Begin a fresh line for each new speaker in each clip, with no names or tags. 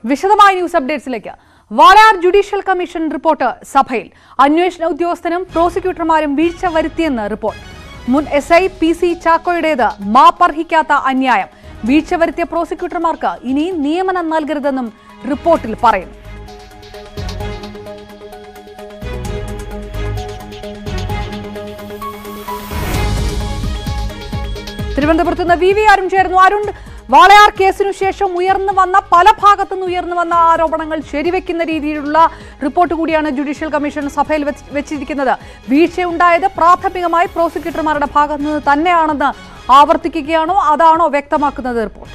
വിശദമായ ന്യൂസ് അപ്ഡേറ്റ്സിലേക്ക് Walayar judicial commission report സഭയിൽ അന്വേഷണ ഉദ്യോഗസ്ഥനും പ്രോസിക്യൂട്ടർമാരും വീഴ്ച വരുത്തിയെന്ന് റിപ്പോർട്ട് മുൻ എസ് ഐ പി സി ചാക്കോയുടേത് മാപ്പർഹിക്കാത്ത അന്യായം വീഴ്ച വരുത്തിയ പ്രോസിക്യൂട്ടർമാർക്ക് ഇനി നിയമനം നൽകരുതെന്നും റിപ്പോർട്ടിൽ പറയുന്നു തിരുവനന്തപുരത്ത് നിന്ന് വി വി അരുൺ ചേർന്നു അരുൺ വാളയാർ കേസിനു ശേഷം ഉയർന്നു വന്ന പല ഭാഗത്തുനിന്ന് ഉയർന്നു വന്ന ആരോപണങ്ങൾ ശരിവെക്കുന്ന രീതിയിലുള്ള റിപ്പോർട്ട് കൂടിയാണ് ജുഡീഷ്യൽ കമ്മീഷൻ സഭയിൽ വെച്ച് വെച്ചിരിക്കുന്നത് വീഴ്ചയുണ്ടായത് പ്രാഥമികമായി പ്രോസിക്യൂട്ടർമാരുടെ ഭാഗത്തു നിന്ന് തന്നെയാണെന്ന് ആവർത്തിക്കുകയാണോ അതാണോ വ്യക്തമാക്കുന്നത് report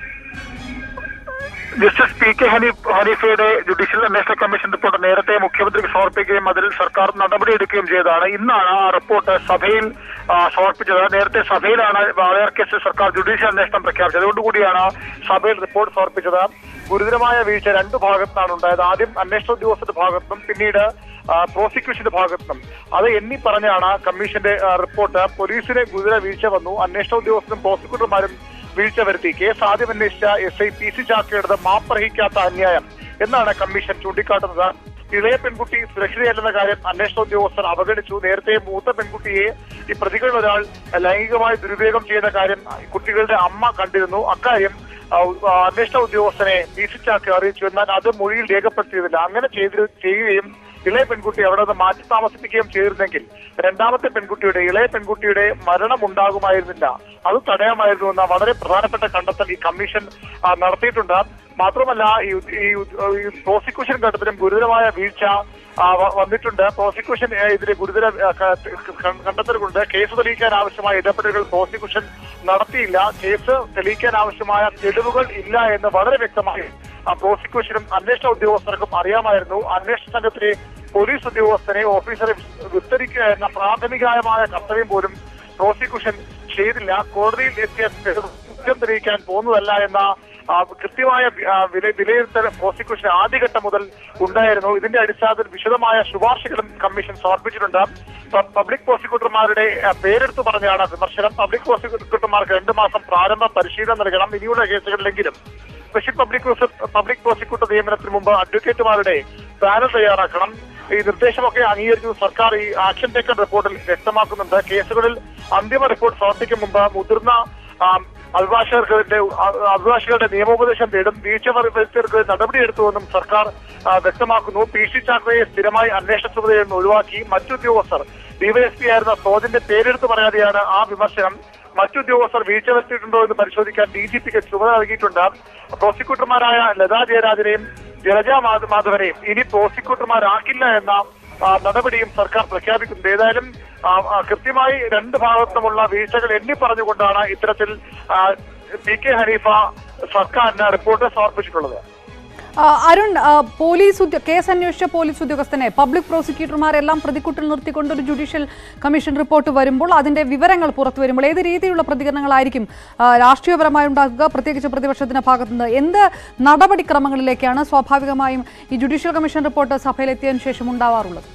justice P K Haneef ഹനീഫയുടെ ജുഡീഷ്യൽ അന്വേഷണ കമ്മീഷൻ റിപ്പോർട്ട് നേരത്തെ മുഖ്യമന്ത്രിക്ക് സമർപ്പിക്കുകയും അതിൽ സർക്കാർ നടപടിയെടുക്കുകയും ചെയ്തതാണ് ഇന്നാണ് ആ റിപ്പോർട്ട് സഭയിൽ ആ, സമർപ്പിച്ചത് നേരത്തെ സഭയിലാണ് വാളയാർ കേസിൽ സർക്കാർ ജുഡീഷ്യൽ അന്വേഷണം പ്രഖ്യാപിച്ചത് അതുകൊണ്ടുകൂടിയാണ് സഭയിൽ റിപ്പോർട്ട് സമർപ്പിച്ചത് ഗുരുതരമായ വീഴ്ച രണ്ട് ഭാഗത്താണ് ഉണ്ടായത് ആദ്യം അന്വേഷണ ഉദ്യോഗസ്ഥരുടെ ഭാഗത്തുനിന്നും പിന്നീട് ആ, പ്രോസിക്യൂഷന്റെ ഭാഗത്തുനിന്നും അത് എണ്ണി പറഞ്ഞാണ് കമ്മീഷന്റെ ആ, റിപ്പോർട്ട് പോലീസിന് ഗുരുതര വീഴ്ച വന്നു അന്വേഷണ ഉദ്യോഗസ്ഥരും പ്രോസിക്യൂട്ടർമാരും വീഴ്ച വരുത്തി കേസ് ആദ്യം അന്വേഷിച്ച എസ് ഐ പി സി ചാക്കയുടെ മാപ്പർഹിക്കാത്ത അന്യായം എന്നാണ് കമ്മീഷൻ ചൂണ്ടിക്കാട്ടുന്നത് ഇളയ പെൺകുട്ടി സുരക്ഷിതയല്ലെന്ന കാര്യം അന്വേഷണ ഉദ്യോഗസ്ഥർ അവഗണിച്ചു നേരത്തെ മൂത്ത പെൺകുട്ടിയെ ഈ പ്രതികളിൽ ഒരാൾ ലൈംഗികമായി ദുരുപയോഗം ചെയ്യുന്ന കാര്യം കുട്ടികളുടെ അമ്മ കണ്ടിരുന്നു അക്കാര്യം ആ, ആ, അന്വേഷണ ഉദ്യോഗസ്ഥനെ പി സി ചാക്ക അറിയിച്ചു എന്നാൽ അത് മൊഴിയിൽ രേഖപ്പെടുത്തിയതില്ല അങ്ങനെ ചെയ്ത് ചെയ്യുകയും ഇളയ പെൺകുട്ടി അവിടെ നിന്ന് മാറ്റി താമസിപ്പിക്കുകയും ചെയ്തിരുന്നെങ്കിൽ രണ്ടാമത്തെ പെൺകുട്ടിയുടെ ഇളയ പെൺകുട്ടിയുടെ മരണം ഉണ്ടാകുമായിരുന്നില്ല അത് തടയാമായിരുന്നു എന്ന വളരെ പ്രധാനപ്പെട്ട കണ്ടെത്തൽ ഈ കമ്മീഷൻ ആ, നടത്തിയിട്ടുണ്ട് മാത്രമല്ല ഈ ഈ ഈ പ്രോസിക്യൂഷൻ ഘട്ടത്തിലും ഗുരുതരമായ വീഴ്ച ആ, വ- വന്നിട്ടുണ്ട് പ്രോസിക്യൂഷൻ ഏ, ഇതിലെ ഗുരുതര ആ, ക- ക- കണ്ടെത്തലുകൊണ്ട് കേസ് തെളിയിക്കാൻ ആവശ്യമായ ഇടപെടലുകൾ പ്രോസിക്യൂഷൻ നടത്തിയില്ല കേസ് തെളിയിക്കാൻ ആവശ്യമായ തെളിവുകൾ ഇല്ല എന്ന് വളരെ വ്യക്തമായി ആ പ്രോസിക്യൂഷനും അന്വേഷണ ഉദ്യോഗസ്ഥർക്കും അറിയാമായിരുന്നു അന്വേഷണ സംഘത്തിലെ പോലീസ് ഉദ്യോഗസ്ഥനെ ഓഫീസറെ വിസ്- വിസ്തരിക്കുക എന്ന പ്രാഥമികമായ കർത്തവ്യം പോലും പ്രോസിക്യൂഷൻ ചെയ്തില്ല കോടതിയിൽ എത്തിയ തെളിവ് കുറ്റം തെളിയിക്കാൻ പോകുന്നതല്ല എന്ന ആ, കൃത്യമായ ആ, വില വിലയിരുത്തൽ പ്രോസിക്യൂഷൻ ആദ്യഘട്ടം മുതൽ ഉണ്ടായിരുന്നു ഇതിന്റെ അടിസ്ഥാനത്തിൽ വിശദമായ ശുപാർശകളും കമ്മീഷൻ സമർപ്പിച്ചിട്ടുണ്ട് പ- പബ്ലിക് പ്രോസിക്യൂട്ടർമാരുടെ ആ, പേരെടുത്ത് പറഞ്ഞാണ് വിമർശനം പബ്ലിക് പ്രോസിക്യൂട്ടർമാർക്ക് രണ്ടു മാസം പ്രാരംഭ പരിശീലനം നൽകണം ഇനിയുള്ള കേസുകളിലെങ്കിലും സ്പെഷ്യൽ പബ്ലിക് പ്രോസി- പബ്ലിക് പ്രോസിക്യൂട്ടർ നിയമനത്തിന് മുമ്പ് അഡ്വക്കേറ്റുമാരുടെ പാനൽ തയ്യാറാക്കണം ഈ നിർദ്ദേശമൊക്കെ അംഗീകരിച്ചു സർക്കാർ ഈ ആക്ഷൻ ടേക്കൺ റിപ്പോർട്ടിൽ വ്യക്തമാക്കുന്നുണ്ട് കേസുകളിൽ അന്തിമ റിപ്പോർട്ട് സമർപ്പിക്കും മുമ്പ് മുതിർന്ന ആ, അഭിഭാഷകരുടെ അ- അഭിഭാഷകരുടെ നിയമോപദേശം തേടും വീഴ്ച വരുത്തിയവർക്ക് നടപടിയെടുത്തുവെന്നും സർക്കാർ ആ, വ്യക്തമാക്കുന്നു പി സി ചാക്കോയെ സ്ഥിരമായി അന്വേഷണ ചുമതലയിൽ നിന്ന് ഒഴിവാക്കി മറ്റുദ്യോഗസ്ഥർ ഡിവൈഎസ്പി ആയിരുന്ന സോജന്റെ പേരെടുത്ത് പറയാതെയാണ് ആ വിമർശനം മറ്റുദ്യോഗസ്ഥർ വീഴ്ച വരുത്തിയിട്ടുണ്ടോ എന്ന് പരിശോധിക്കാൻ ഡി ജി പിക്ക് ചുമതല നൽകിയിട്ടുണ്ട് പ്രോസിക്യൂട്ടർമാരായ ലതാ ജയരാജനെയും ജലജ മാധ- മാധവനെയും ഇനി പ്രോസിക്യൂട്ടർമാരാക്കില്ല എന്ന ആ, നടപടിയും സർക്കാർ പ്രഖ്യാപിക്കുന്നത് ഏതായാലും ആ, ആ, കൃത്യമായി രണ്ട് ഭാഗത്തുമുള്ള വീഴ്ചകൾ എണ്ണി പറഞ്ഞുകൊണ്ടാണ് ഇത്തരത്തിൽ ആ, പി കെ ഹനീഫ സർക്കാരിന് റിപ്പോർട്ട് സമർപ്പിച്ചിട്ടുള്ളത്
ആ, അരുൺ ആ, പോലീസ് ഉദ്യോ- കേസ് അന്വേഷിച്ച പോലീസ് ഉദ്യോഗസ്ഥനെ പബ്ലിക് പ്രോസിക്യൂട്ടർമാരെല്ലാം പ്രതിക്കൂട്ടിൽ നിർത്തിക്കൊണ്ട് ഒരു ജുഡീഷ്യൽ കമ്മീഷൻ റിപ്പോർട്ട് വരുമ്പോൾ അതിന്റെ വിവരങ്ങൾ പുറത്തു വരുമ്പോൾ ഏത് രീതിയിലുള്ള പ്രതികരണങ്ങളായിരിക്കും ആ, രാഷ്ട്രീയപരമായി ഉണ്ടാക്കുക പ്രത്യേകിച്ച് പ്രതിപക്ഷത്തിന്റെ ഭാഗത്തുനിന്ന് എന്ത് നടപടിക്രമങ്ങളിലേക്കാണ് സ്വാഭാവികമായും ഈ ജുഡീഷ്യൽ കമ്മീഷൻ റിപ്പോർട്ട് സഭയിലെത്തിയതിനു ശേഷം ഉണ്ടാവാറുള്ളത്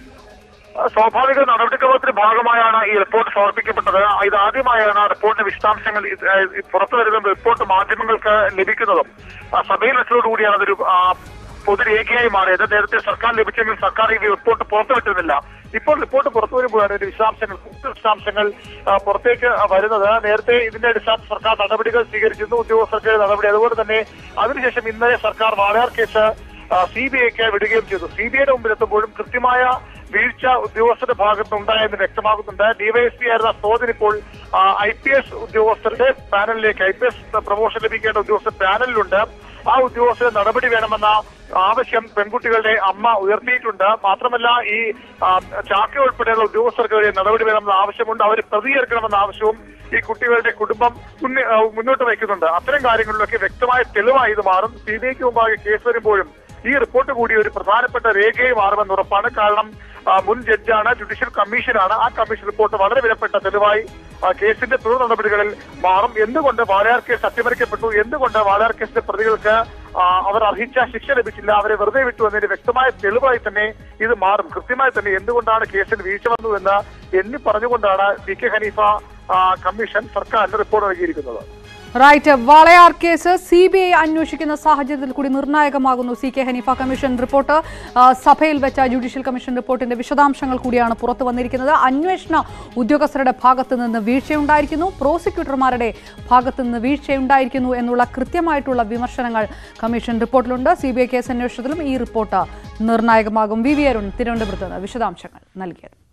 സ്വാഭാവിക നടപടിക്രമത്തിന്റെ ഭാഗമായാണ് ഈ റിപ്പോർട്ട് സമർപ്പിക്കപ്പെട്ടത് ഇത് ആദ്യമായാണ് റിപ്പോർട്ടിന്റെ വിശദാംശങ്ങൾ ഇത്, ഏഹ്, ഇത് പുറത്തു വരുന്ന റിപ്പോർട്ട് മാധ്യമങ്ങൾക്ക് ലഭിക്കുന്നതും ആ, സഭയിൽ വെച്ചതോടുകൂടിയാണ് അതൊരു ആ, പൊതുരേഖയായി മാറിയത് നേരത്തെ സർക്കാർ ലഭിച്ചെങ്കിൽ സർക്കാർ ഈ റിപ്പോർട്ട് പുറത്തുവിട്ടിരുന്നില്ല ഇപ്പോൾ റിപ്പോർട്ട് പുറത്തു വരുമ്പോഴാണ് ഇതിന്റെ വിശദാംശങ്ങൾ കൂടുതൽ വിശദാംശങ്ങൾ ആ, പുറത്തേക്ക് വരുന്നത് നേരത്തെ ഇതിന്റെ അടിസ്ഥാനത്തിൽ സർക്കാർ നടപടികൾ സ്വീകരിച്ചിരുന്നു ഉദ്യോഗസ്ഥർക്ക് നടപടി അതുപോലെ തന്നെ അതിനുശേഷം ഇന്നലെ സർക്കാർ വാളയാർ കേസ് സി ബി ഐക്ക് വിടുകയും ചെയ്തു സി ബി ഐയുടെ മുമ്പിൽ എത്തുമ്പോഴും കൃത്യമായ വീഴ്ച ഉദ്യോഗസ്ഥരുടെ ഭാഗത്ത് ഉണ്ടായെന്ന് വ്യക്തമാകുന്നുണ്ട് ഡിവൈഎസ്പി ആയിരുന്ന സോദൻ ഇപ്പോൾ ഐ പി എസ് ഉദ്യോഗസ്ഥരുടെ പാനലിലേക്ക് ഐ പി എസ് പ്രൊമോഷൻ ലഭിക്കേണ്ട ഉദ്യോഗസ്ഥർ പാനലിലുണ്ട് ആ ഉദ്യോഗസ്ഥർ നടപടി വേണമെന്ന ആവശ്യം പെൺകുട്ടികളുടെ അമ്മ ഉയർത്തിയിട്ടുണ്ട് മാത്രമല്ല ഈ ആ, ചാക്ക ഉൾപ്പെടെയുള്ള ഉദ്യോഗസ്ഥർക്കെതിരെ നടപടി വേണമെന്ന ആവശ്യമുണ്ട് അവർ പ്രതികരിക്കണമെന്ന ആവശ്യവും ഈ കുട്ടികളുടെ കുടുംബം മുന്നേ- ആ, മുന്നോട്ട് വയ്ക്കുന്നുണ്ട് അത്തരം കാര്യങ്ങളിലൊക്കെ വ്യക്തമായ തെളിവായി ഇത് മാറും സി ബി ഐക്ക് മുമ്പാകെ കേസ് വരുമ്പോഴും ഈ റിപ്പോർട്ട് കൂടി ഒരു പ്രധാനപ്പെട്ട രേഖയായി മാറുമെന്ന് ഉറപ്പാണ് കാരണം ആ, മുൻ ജഡ്ജാണ് ജുഡീഷ്യൽ കമ്മീഷനാണ് ആ കമ്മീഷൻ റിപ്പോർട്ട് വളരെ വിലപ്പെട്ട തെളിവായി ആ, കേസിന്റെ തുടർ നടപടികളിൽ മാറും എന്തുകൊണ്ട് വാളയാർ കേസ് അട്ടിമറിക്കപ്പെട്ടു എന്തുകൊണ്ട് വാളയാർ കേസിന്റെ പ്രതികൾക്ക് ആ, അവർ അർഹിച്ച ശിക്ഷ ലഭിച്ചില്ല അവരെ വെറുതെ വിട്ടു എന്നതിന് വ്യക്തമായ തെളിവായി തന്നെ ഇത് മാറും കൃത്യമായി തന്നെ എന്തുകൊണ്ടാണ് കേസിൽ വീഴ്ച വന്നു എന്ന് എണ്ണി പറഞ്ഞുകൊണ്ടാണ് പി കെ ഹനീഫ ആ, കമ്മീഷൻ സർക്കാരിന് റിപ്പോർട്ട് നൽകിയിരിക്കുന്നത്
right Walayar case C B I അന്വേഷിക്കുന്ന സാഹചര്യത്തിൽ കൂടി നിർണായകമാകുന്നു C K Haneefa commission report ആ, സഭയിൽ വെച്ച ജുഡീഷ്യൽ കമ്മീഷൻ റിപ്പോർട്ടിന്റെ വിശദാംശങ്ങൾ കൂടിയാണ് പുറത്തു വന്നിരിക്കുന്നത് അന്വേഷണ ഉദ്യോഗസ്ഥരുടെ ഭാഗത്ത് നിന്ന് വീഴ്ചയുണ്ടായിരിക്കുന്നു പ്രോസിക്യൂട്ടർമാരുടെ ഭാഗത്ത് നിന്ന് വീഴ്ചയുണ്ടായിരിക്കുന്നു എന്നുള്ള കൃത്യമായിട്ടുള്ള വിമർശനങ്ങൾ കമ്മീഷൻ റിപ്പോർട്ടിലുണ്ട് സി ബി ഐ കേസ് അന്വേഷണത്തിലും ഈ റിപ്പോർട്ട് നിർണായകമാകും വി വി അരുൺ തിരുവനന്തപുരത്ത് നിന്ന് വിശദാംശങ്ങൾ നൽകിയത്